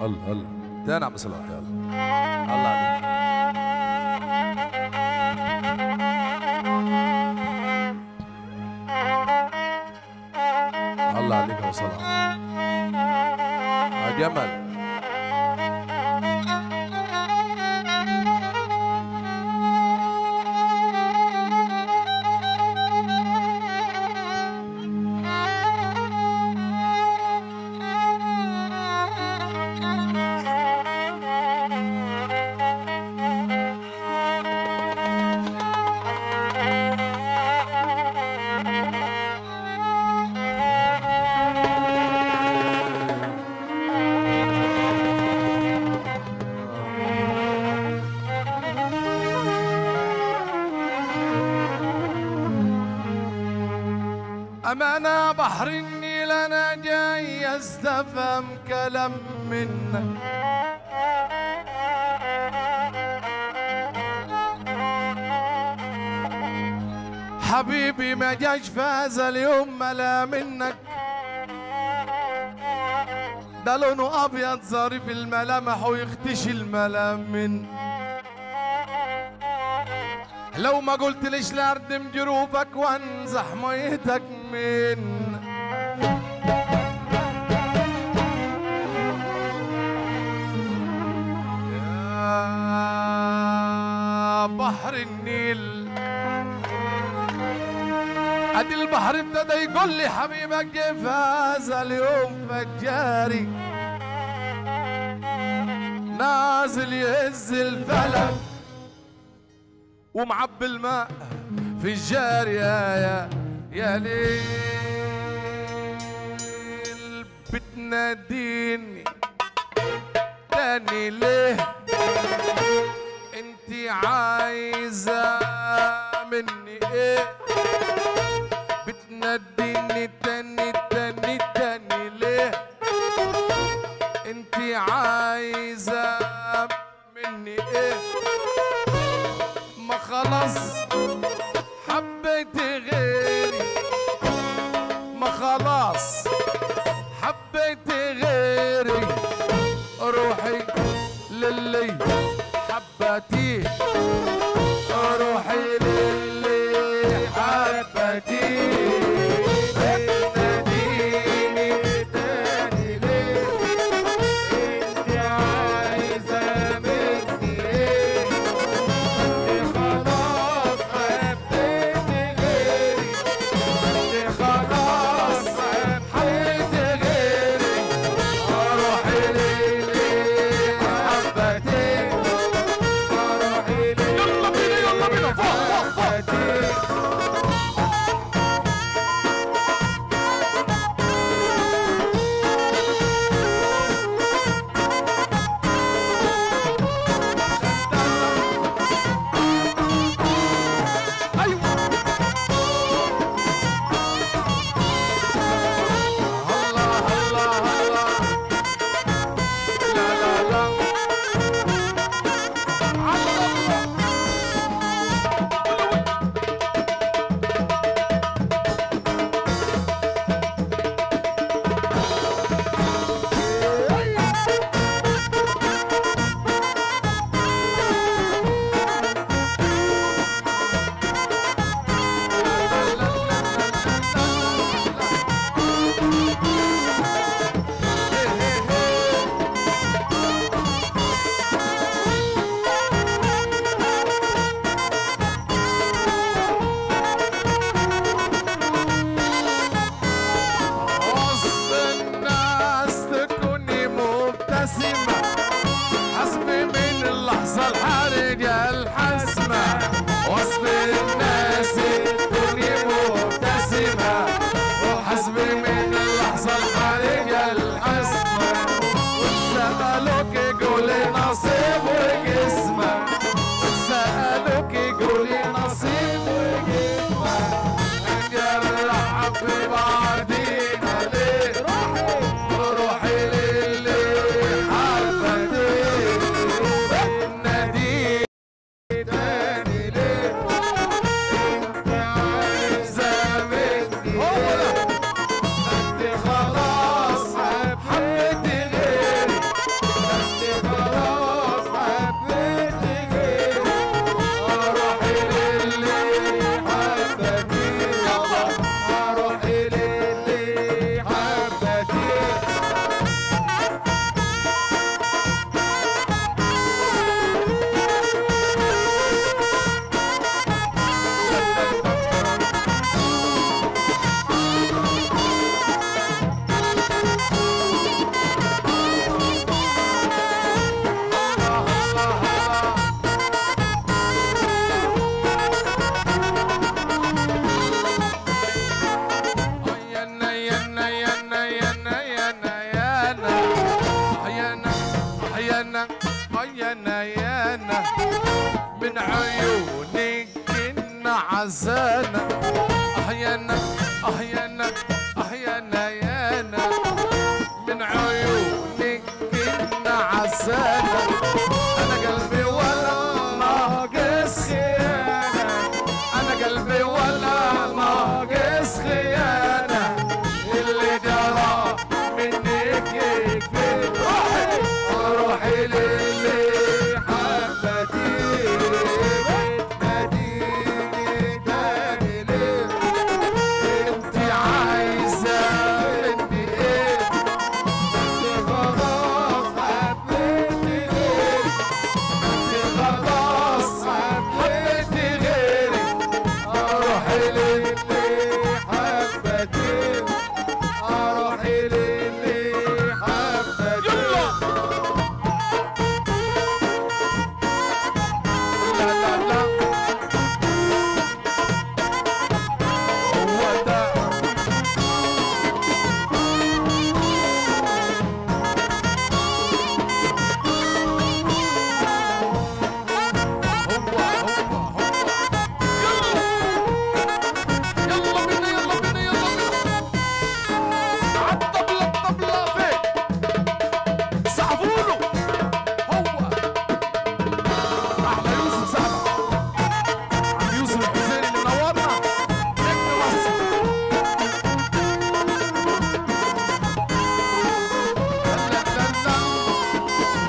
الله الله تاني عم صلاح يلا الله عليك الله عليك يا صلاح يا جمل أمانة بحر النيل أنا جاي أستفهم كلام منك حبيبي ما جاش في هذا اليوم ملا منك ده لونه أبيض ظريف الملامح ويختشي الملام من لو ما قلت ليش لا اردم جروفك وانزح ميتك من يا بحر النيل ادي البحر ابتدى يقول لي حبيبك كيف هذا اليوم فجاري نازل يهز الفلك ومعبي الماء في الجار يا يا يا ليل بتناديني تاني ليه انتي عايزة مني ايه بتناديني تاني تاني تاني ليه انتي عايزة مني ايه ما خلاص حبيت غيري ما خلاص حبيت غيري روحي للي حبتيه روحي للي حبتيه بتناديني تاني ليه انت عايزة مني ايه خلاص حبيت غيري خلاص حبيت عزانا احيانا احيانا احيانا يانا من عيونك كنا عزانا انا قلبي ولا ناقص خيانه انا قلبي ولا ناقص خيانه اللي جرى منك يكفي روحي روحي للي حبتي بتناديني تاني ليه انت عايزه مني ايه انت خلاص حبيتي غيري انت خلاص حبيتي غيري اروحي للي حبتي اروحي للي حبتي لا لا لا هو ده هو هو هو يلا يلا بينا يلا بينا يلا بينا عالطبلة الطبلة فين سقفوله هو احلى يوسف سعد عم يوسف الحسين اللي منورنا نجم مصر لا لا لا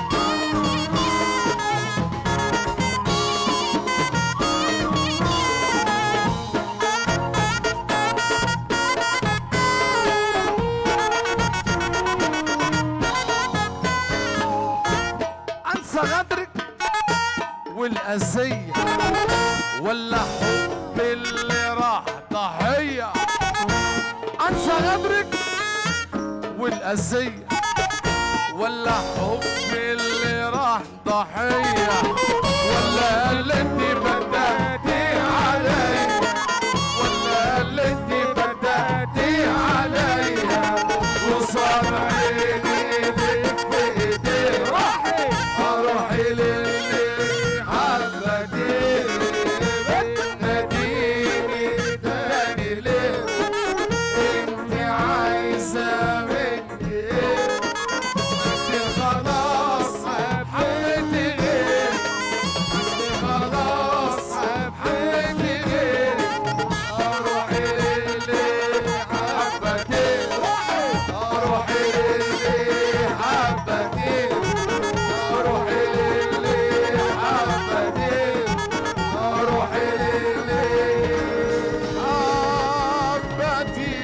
انسى غدرك والأذية ولا حب اللي راح ضحية انسى غدرك والأذية ولا حب اللي راح ضحية ولا اللي انت بدأتي عليا ولا اللي انت بدأتي عليا وصار عيني لك في ايدي روحي اروحي للي حبتي بتناديني تاني ليه انت عايزه مني ايه انت خلاص حبيتي غيري انت خلاص حبيتي غيري اروحي للي حبتي اروحي للي حبتي اروحي للي حبتي اروحي للي حبتي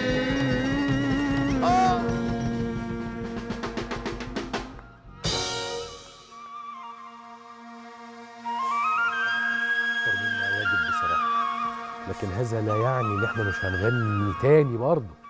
آه. أكتر مما يجب بصراحة لكن هذا لا يعني ان احنا مش هنغني تاني برضه